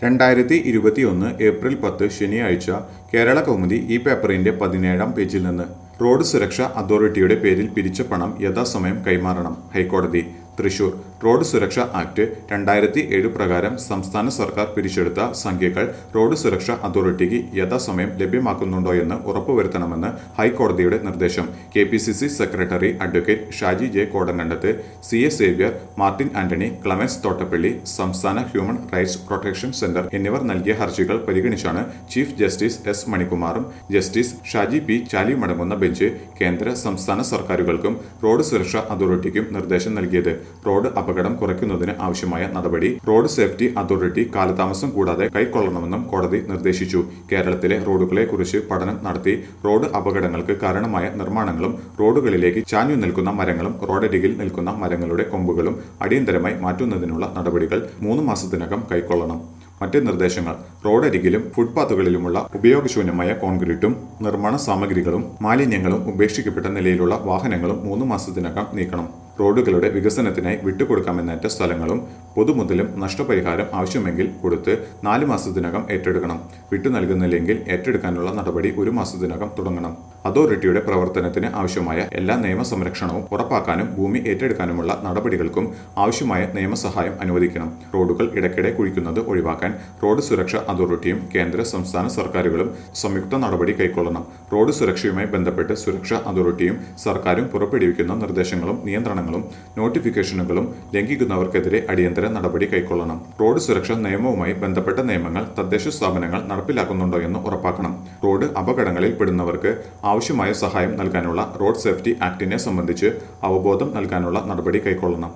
രണ്ടായിരത്തി ഇരുപത്തിയൊന്ന് ഏപ്രിൽ പത്ത് ശനിയാഴ്ച കേരള കൗമുദി ഈ പേപ്പറിന്റെ പതിനേഴാം പേജിൽ നിന്ന് റോഡ് സുരക്ഷാ അതോറിറ്റിയുടെ പേരിൽ പിരിച്ച പണം യഥാസമയം കൈമാറണം ഹൈക്കോടതി തൃശൂർ റോഡ് സുരക്ഷാ ആക്ട് രണ്ടായിരത്തി ഏഴ് പ്രകാരം സംസ്ഥാന സർക്കാർ പിരിച്ചെടുത്ത സംഖ്യകൾ റോഡ് സുരക്ഷാ അതോറിറ്റിക്ക് യഥാസമയം ലഭ്യമാക്കുന്നുണ്ടോ എന്ന് ഉറപ്പുവരുത്തണമെന്ന് ഹൈക്കോടതിയുടെ നിർദ്ദേശം K P C C secretary advocate Shaji J Kodankandath C S Xavier Martin Antony Clemens Thottappally സംസ്ഥാന ഹ്യൂമൻ റൈറ്റ്സ് പ്രൊട്ടക്ഷൻ സെന്റർ എന്നിവർ നൽകിയ ഹർജികൾ പരിഗണിച്ചാണ് ചീഫ് ജസ്റ്റിസ് എസ് മണികുമാറും ജസ്റ്റിസ് ഷാജി പി ചാലിയുമടങ്ങുന്ന ബെഞ്ച് കേന്ദ്ര സംസ്ഥാന സർക്കാരുകൾക്കും റോഡ് സുരക്ഷാ അതോറിറ്റിക്കും നിർദ്ദേശം നൽകിയത് റോഡ് അപകടം കുറയ്ക്കുന്നതിന് ആവശ്യമായ നടപടി റോഡ് സേഫ്റ്റി അതോറിറ്റി കാലതാമസം കൂടാതെ കൈക്കൊള്ളണമെന്നും കോടതി നിർദ്ദേശിച്ചു കേരളത്തിലെ റോഡുകളെ കുറിച്ച് പഠനം നടത്തി റോഡ് അപകടങ്ങൾക്ക് കാരണമായ നിർമ്മാണങ്ങളും റോഡുകളിലേക്ക് ചാഞ്ഞു നിൽക്കുന്ന മരങ്ങളും റോഡരികിൽ നിൽക്കുന്ന മരങ്ങളുടെ കൊമ്പുകളും അടിയന്തരമായി മാറ്റുന്നതിനുള്ള നടപടികൾ മൂന്ന് മാസത്തിനകം കൈക്കൊള്ളണം മറ്റ് നിർദ്ദേശങ്ങൾ റോഡരികിലും ഫുട്പാത്തുകളിലുമുള്ള ഉപയോഗശൂന്യമായ കോൺക്രീറ്റും നിർമ്മാണ സാമഗ്രികളും മാലിന്യങ്ങളും ഉപേക്ഷിക്കപ്പെട്ട നിലയിലുള്ള വാഹനങ്ങളും മൂന്ന് മാസത്തിനകം നീക്കണം റോഡുകളുടെ വികസനത്തിനായി വിട്ടുകൊടുക്കാമെന്നേറ്റ സ്ഥലങ്ങളും പൊതുമുതലും നഷ്ടപരിഹാരം ആവശ്യമെങ്കിൽ കൊടുത്ത് നാല് മാസത്തിനകം ഏറ്റെടുക്കണം വിട്ടു നൽകുന്നില്ലെങ്കിൽ ഏറ്റെടുക്കാനുള്ള നടപടി ഒരു മാസത്തിനകം തുടങ്ങണം അതോറിറ്റിയുടെ പ്രവർത്തനത്തിന് ആവശ്യമായ എല്ലാ നിയമ സംരക്ഷണവും ഉറപ്പാക്കാനും ഭൂമി ഏറ്റെടുക്കാനുമുള്ള നടപടികൾക്കും ആവശ്യമായ നിയമസഹായം അനുവദിക്കണം റോഡുകൾ ഇടയ്ക്കിടെ കുഴിക്കുന്നത് ഒഴിവാക്കാൻ റോഡ് സുരക്ഷാ അതോറിറ്റിയും കേന്ദ്ര സംസ്ഥാന സർക്കാരുകളും സംയുക്ത നടപടി കൈക്കൊള്ളണം റോഡ് സുരക്ഷയുമായി ബന്ധപ്പെട്ട് സുരക്ഷാ അതോറിറ്റിയും സർക്കാരും പുറപ്പെടുവിക്കുന്ന നിർദ്ദേശങ്ങളും നിയന്ത്രണങ്ങളും നോട്ടിഫിക്കേഷനുകളും ലംഘിക്കുന്നവർക്കെതിരെ അടിയന്തര നടപടി കൈക്കൊള്ളണം റോഡ് സുരക്ഷാ നിയമവുമായി ബന്ധപ്പെട്ട നിയമങ്ങൾ തദ്ദേശ സ്ഥാപനങ്ങൾ നടപ്പിലാക്കുന്നുണ്ടോ എന്ന് ഉറപ്പാക്കണം റോഡ് അപകടങ്ങളിൽ പെടുന്നവർക്ക് ആവശ്യമായ സഹായം നൽകാനുള്ള റോഡ് സേഫ്റ്റി ആക്ടിനെ സംബന്ധിച്ച് അവബോധം നൽകാനുള്ള നടപടി കൈക്കൊള്ളണം